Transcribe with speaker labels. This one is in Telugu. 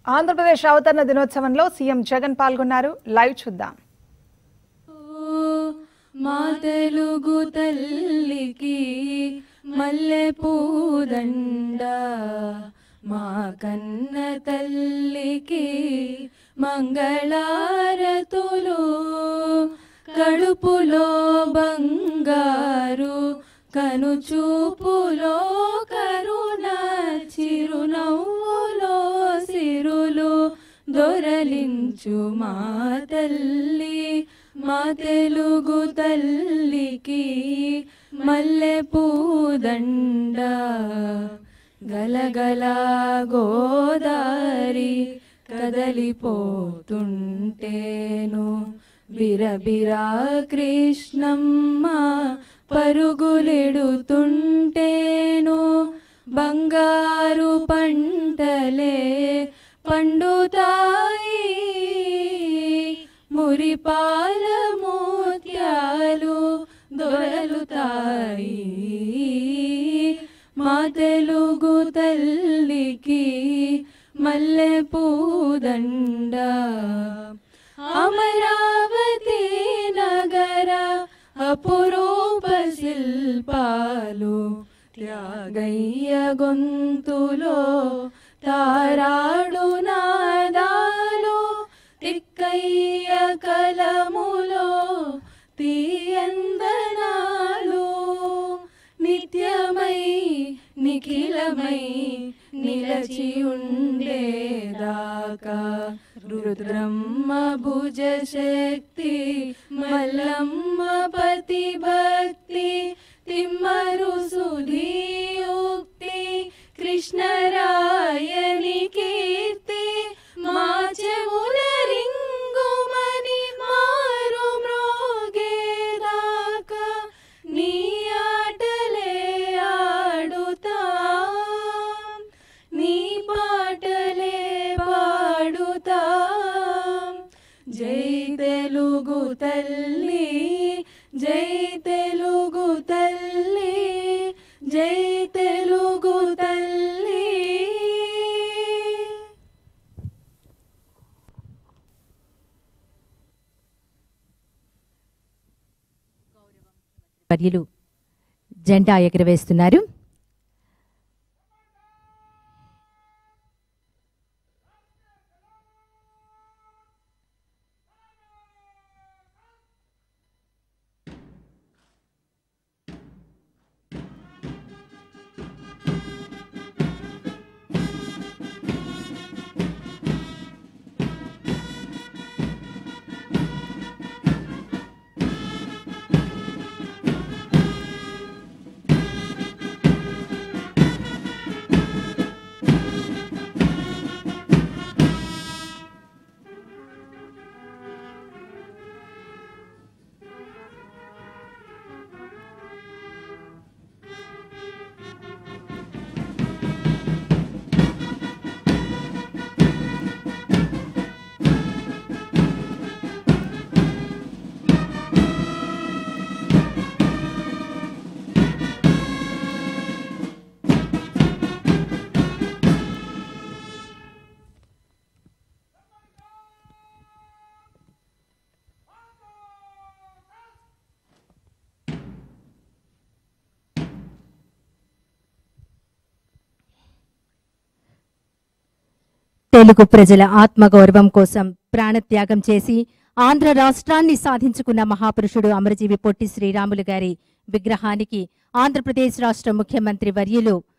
Speaker 1: ఆంధ్రప్రదేశ్ అవతరణ దినోత్సవంలో సీఎం జగన్ పాల్గొన్నారు లైవ్ చూద్దాం
Speaker 2: మా తెలుగు తల్లికి మల్లె పూదండ మా కన్న తల్లికి మంగళారతులు కడుపులో బంగారు కనుచూపులో కరుణ చిరునవ్వులో సిరులు దొరలించు మా తల్లి మా తెలుగు తల్లికి మల్లె పూదండ గలగల గోదారి కదలిపోతుంటేను బిరబిరా కృష్ణమ్మ పరుగులెడుతుంటేను బంగారు పంటలే పండుతాయి మురిపాల ముత్యాలు దొరలుతాయి మా తెలుగు తల్లికి మల్లె పూదండ అమరావతి నగర అపురూప శిల్పాలు త్యాగయ్య గొంతులో తారాడు నాదాలు తిక్కయ్య కలములో తీయందనాలు నిత్యమై నిఖిలమై నిలచి ఉండేదాకా రుద్రమ్మ భుజ శక్తి మల్లమ్మ పతి భక్తి తిమ్మరు సుధీయుక్తి కృష్ణరాయని కీర్తి మా చెవుల రింగుమని మారు మ్రోగేదాకా నీ ఆటలే ఆడుతా నీ పాటలే పాడుతా జై తెలుగు తల్లి జై తెలుగు తల్లి జై తెలుగు తల్లి
Speaker 3: వర్యులు జెండా ఎగురవేస్తున్నారు తెలుగు ప్రజల ఆత్మగౌరవం కోసం ప్రాణత్యాగం చేసి ఆంధ్ర రాష్ట్రాన్ని సాధించుకున్న మహాపురుషుడు అమరజీవి పొట్టి శ్రీరాములు గారి విగ్రహానికి ఆంధ్రప్రదేశ్ రాష్ట్ర ముఖ్యమంత్రి వర్యులు